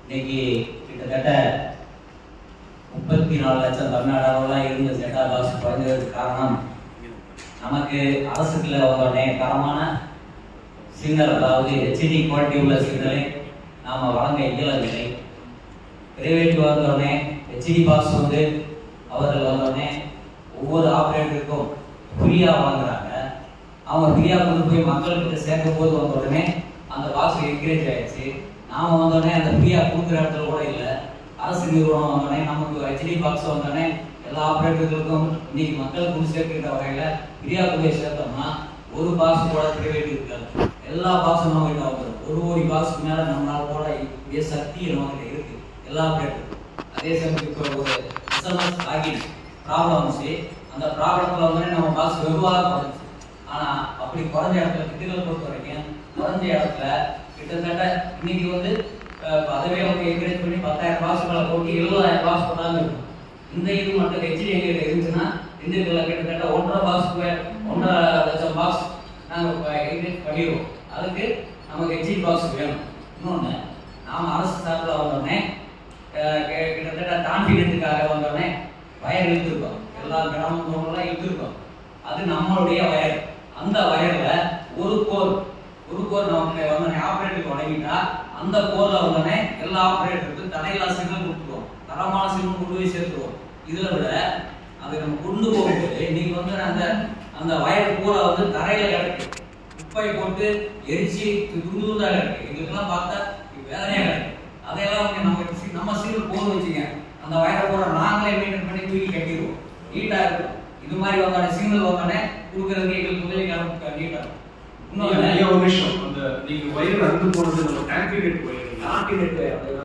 இன்னைக்கு கிட்டத்தட்ட முப்பத்தி நாலு லட்சம் தமிழ்நாடு அளவுலாம் இருந்த செட்டா பாக்ஸ் குறைஞ்சதுக்கு காரணம் நமக்கு அரசுக்குள்ள வந்தோடனே தரமான சிக்னல் அதாவது ஹெச்டி குவாலிட்டி உள்ள சிக்னலை நாம வழங்க இயலவில்லை பிரைவேட் வந்தோடனே ஹெச்டி பாக்ஸ் வந்து அவர்கள் வந்தோடனே ஒவ்வொரு ஆப்ரேட்டருக்கும் ஃப்ரீயா வாங்குறாங்க அவங்க ஃப்ரீயா கொண்டு போய் மக்கள்கிட்ட சேர்க்கும் போது வந்த உடனே அந்த பாக்ஸ் என்கரேஜ் ஆயிடுச்சு நாம வந்தோடனே அந்த ஃப்ரீயா கொடுக்குற இடத்துல கூட இல்லை அரசு நிறுவனம் வந்தோடனே நமக்கு ஹெச்டி பாக்ஸ் வந்தோடனே எல்லா ஆப்ரேட்டர்களுக்கும் இன்னைக்கு மக்கள் கொண்டு சேர்க்கிற வகையில ஃப்ரீயா கொண்டு போய் சேர்த்தோம்னா ஒரு பாக்ஸ் கூட பிரைவேட் இருக்காது எல்லா பாக்ஸும் நம்ம கிட்ட வந்துடும் ஒரு கோடி பாக்ஸ்க்கு மேல நம்மளால போட இதே சக்தி நம்ம கிட்ட இருக்கு எல்லா ஆப்ரேட்டருக்கும் அதே சமயத்துக்கு இப்போ ஒரு எஸ்எம்எஸ் லாகின் ப்ராப்ளம் வந்துச்சு அந்த ப்ராப்ளத்துல வந்து நம்ம பாக்ஸ் வெகுவாக குறைஞ்சி ஆனா அப்படி குறைஞ்ச இடத்துல திட்டுகள் பொறுத்த வரைக்கும் குறைஞ்ச இடத்துல கிட்டத்தட்ட இன்னைக்கு வந்து அஹ், அதுவே அவங்க என்கரேஜ் பண்ணி பத்தாயிரம் பாக்ஸ் மேல போட்டு எழுபதாயிரம் பாக்ஸ் போட்டாங்க இருக்கும் இந்த இது மட்டும் ஹெச்டி எங்க இருந்துச்சுன்னா திண்டுக்கல்ல கிட்டத்தட்ட ஒன்றரை பாக்ஸ் ஒன்றரை லட்சம் பாக்ஸ் நாங்க என்கரேஜ் பண்ணிடுவோம் அதுக்கு நமக்கு ஹெச்டி பாக்ஸ் வேணும் இன்னொன்னு நாம அரசு சார்பில் வந்தோடனே அஹ், கி- கிட்டத்தட்ட கான்ஃபிடென்ட்டுக்காக வந்தோடனே வயர் இழுத்துருக்கோம் எல்லா கிராமப்புறங்கள்லாம் இழுத்துருக்கோம் அது நம்மளுடைய வயர் அந்த வயர்ல ஒரு கோர் ஒரு கோர் நமக்கு வந்து ஆப்ரேட்டருக்கு வழங்கிட்டா அந்த கோர்ல வந்தோடனே எல்லா ஆப்ரேட்டருக்கும் தடையில்லா சிக்னல் கொடுத்துருவோம் தரமான சிக்னல் கொண்டு போய் சேர்த்துருவோம் இதுல விட அது நம்ம கொண்டு போகும்போது இன்னைக்கு வந்து அந்த அந்த வயர் பூரா வந்து தரையில கிடக்கு குப்பை போட்டு எரிச்சு துண்டு துண்டா கிடக்கு எங்களுக்கெல்லாம் பார்த்தா வேதனையா கிடக்கு அதையெல்லாம் வந்து நம்ம சி- நம்ம சீல் போன் வச்சுங்க அந்த வயரை பூரா நாங்களே மெயின்டைன் பண்ணி தூக்கி கட்டிடுவோம் நீட்டா இருக்கும் இது மாதிரி வந்தோடனே சிக்னல் வந்தோடனே கொடுக்கறதுக்கு எங்களுக்கு முதலீடு நீட்டா இருக்கும் ஐயா, இன்னொன்னு ஐயா, ஒரு நிமிஷம் அந்த நீங்க வயர் அறுந்து போனது நம்ம ஆக்டிவேட் வயர் ஆர்டினேட்